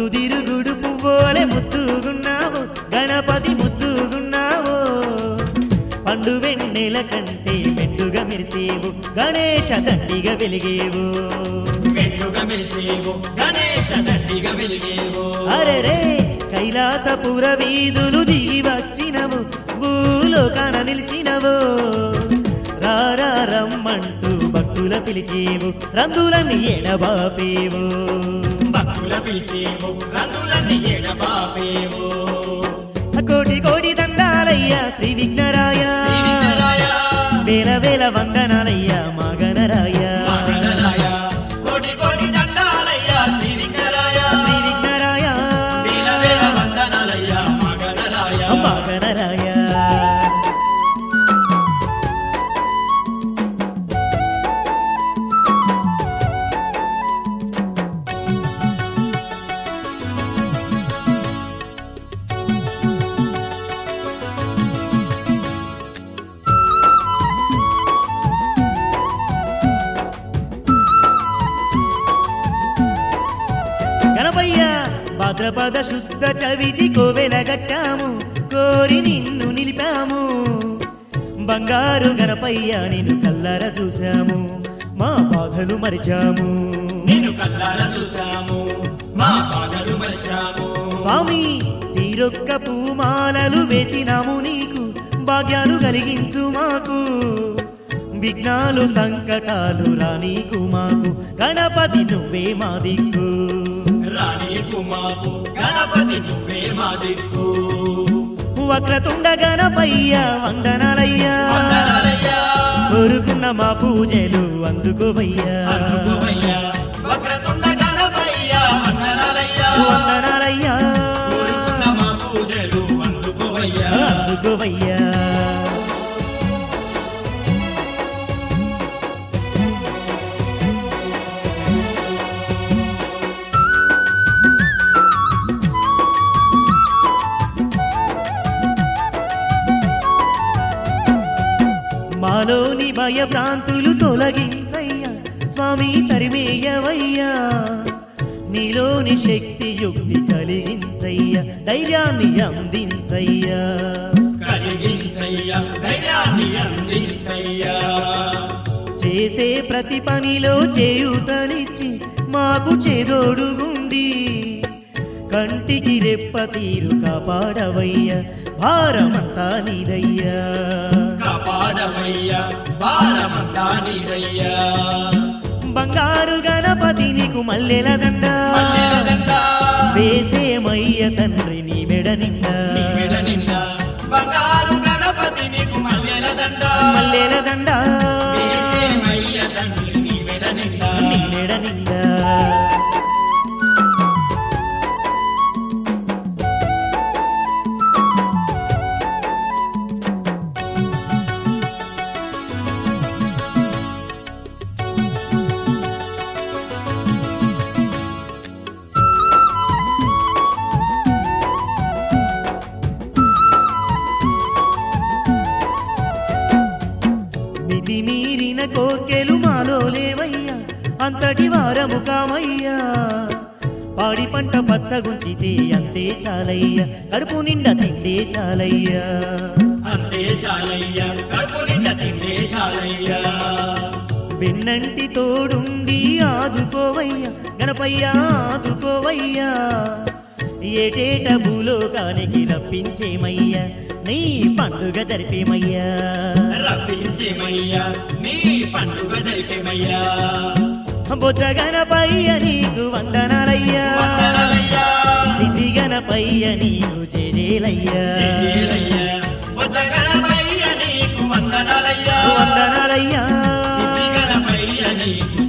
పొద్దుదిరుగుడు పువ్వోలే ముద్దుగున్నావు గణపతి ముద్దుగున్నావు పండు వెన్నెల కంటే మెండుగా మెరిసేవు గణేశ దండిగా వెలిగేవు మెండుగా మెరిసేవు గణేశ దండిగా వెలిగేవు అరెరే కైలాసపుర వీధులు దిగి వచ్చినవు భూలోకాన నిలిచినవు రారా రమ్మంటూ భక్తుల పిలిచేవు రంగులన్నీ ఎడబాపేవు భక్తుల పిలిచేవు రంగులన్నీ ఎడబాపేవు కోటి కోటి దండాలయ్యా శ్రీ విఘ్నరాయ శ్రీవిఘ్నరాయ, వేల వేల వందనాలయ్యా మగనరాయ మగనరాయ, కోటి కోటి దండాలయ్యా శ్రీవిఘ్నరాయ, శ్రీ విఘ్నరాయ వేల వేల వందనాలయ్యా మగనరాయ. మగనరాయ గణపయ్య భాద్రపద శుద్ధ చవితి కోవెలగట్టాము కోరి నిన్ను నిలిపాము బంగారు గణపయ్య నిన్ను కల్లర చూశాము మా బాధలు మరిచాము నిన్ను కల్లారా చూసాము మా బాధలు మరిచాము స్వామి తీరొక్క పూమాలలు వేసినాము నీకు భాగ్యాలు కలిగించు మాకు విఘ్నాలు సంకటాలు రానీకు మాకు గణపతి నువ్వే మా దిక్కు రాణి కుమాపు గణపతి నువ్వే మా దిక్కు వక్రతుండ గణపయ్య వందనాలయ్యా వందనాలయ్యా కోరుకున్న మా పూజలు అందుకోవయ్యా అందుకోవయ్యా వక్రతుండ గణపయ్యా వందనాలయ్యా వందనాలయ్యా కోరుకున్న మా పూజలు అందుకోవయ్యా అందుకోవయ్యా మాలోని భయభ్రాంతులు తొలగించయ్యా స్వామి తరిమేయవయ్యా నీలోని శక్తి యుక్తి కలిగించయ్యా ధైర్యాన్ని అందించయ్యా కలిగించయ్యా ధైర్యాన్ని అందించయ్యా చేసే ప్రతి పనిలో చేయూతనిచ్చి మాకు చేదోడుగుండి కంటికి రెప్ప తీరు కాపాడవయ్యా భారమంతా నీదయ్యా కాపాడవయ్యా భారమంతా నీదయ్యా బంగారు గణపతి నీకు మల్లెల దండ మల్లెల దండ వేసేమయ్య తండ్రి నీ మెడ నిండా నీ మెడ నిండా బంగారు గణపతి నీకు మల్లెల దండ మల్లెల దండ వేసేమయ్య తండ్రి నీ మెడ నిండా నీ మెడ నిండా మితి మీరిన కోకెలు మాలో లేవయ్యా అంతటి వారము కామయ్యా పాడి పంట పచ్చగుంచితే అంతే చాలయ్యా కడుపు నిండా తిండే చాలయ్యా అంతే చాలయ్యా కడుపు నిండా తిండే చాలయ్యా వెన్నంటి తోడుండి ఆదుకోవయ్యా గణపయ్యా ఆదుకోవయ్యా ఏటేట భూలోకానికి రప్పించేమయ్యా నీ పండుగ జరిపేమయ్యా రప్పించేమయ్యా నీ పండుగ జరిపేమయ్యా బొజ్జ గణపయ్య నీకు వందనాలయ్యా వందనాలయ్యా సిద్ధి గణపయ్య నీకు చేజేలయ్యా జయజయలయ్యా బుద్ధ గణపయ్య నీకు వందనాలయ్యా వందనాలయ్యా సిద్ధి గణపయ్య నీకు